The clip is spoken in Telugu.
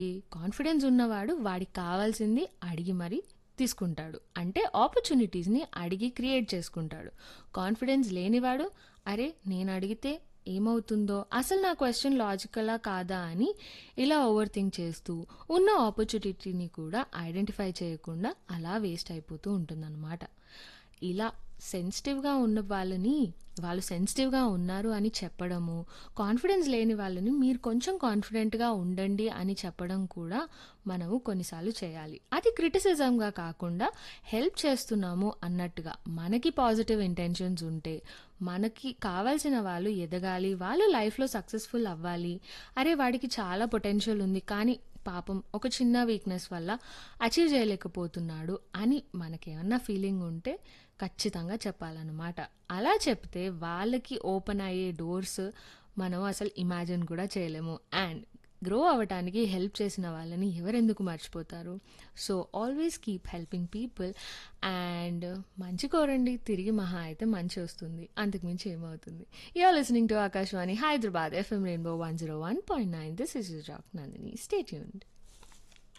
ఈ కాన్ఫిడెన్స్ ఉన్నవాడు వాడికి కావాల్సింది అడిగి మరి తీసుకుంటాడు అంటే ఆపర్చునిటీస్ని అడిగి క్రియేట్ చేసుకుంటాడు కాన్ఫిడెన్స్ లేనివాడు అరే నేను అడిగితే ఏమవుతుందో అసలు నా క్వశ్చన్ లాజికలా కాదా అని ఇలా ఓవర్ థింక్ చేస్తూ ఉన్న ఆపర్చునిటీని కూడా ఐడెంటిఫై చేయకుండా అలా వేస్ట్ అయిపోతూ ఉంటుందన్నమాట ఇలా సెన్సిటివ్గా ఉన్న వాళ్ళని వాళ్ళు సెన్సిటివ్గా ఉన్నారు అని చెప్పడము కాన్ఫిడెన్స్ లేని వాళ్ళని మీరు కొంచెం కాన్ఫిడెంట్గా ఉండండి అని చెప్పడం కూడా మనము కొన్నిసార్లు చేయాలి అది క్రిటిసిజంగా కాకుండా హెల్ప్ చేస్తున్నాము అన్నట్టుగా మనకి పాజిటివ్ ఇంటెన్షన్స్ ఉంటే మనకి కావాల్సిన వాళ్ళు ఎదగాలి వాళ్ళు లైఫ్లో సక్సెస్ఫుల్ అవ్వాలి అరే వాడికి చాలా పొటెన్షియల్ ఉంది కానీ పాపం ఒక చిన్న వీక్నెస్ వల్ల అచీవ్ చేయలేకపోతున్నాడు అని మనకేమన్నా ఫీలింగ్ ఉంటే ఖచ్చితంగా చెప్పాలన్నమాట అలా చెప్తే వాళ్ళకి ఓపెన్ అయ్యే డోర్స్ మనం అసలు ఇమాజిన్ కూడా చేయలేము అండ్ గ్రో అవ్వటానికి హెల్ప్ చేసిన వాళ్ళని ఎవరెందుకు మర్చిపోతారు so always keep helping people and మంచి కోరండి తిరిగి మహా అయితే మంచి వస్తుంది అంతకుమించి ఏమవుతుంది you're listening to Akashvani Hyderabad FM rainbow one zero one point nine this is Jack Nandini stay tuned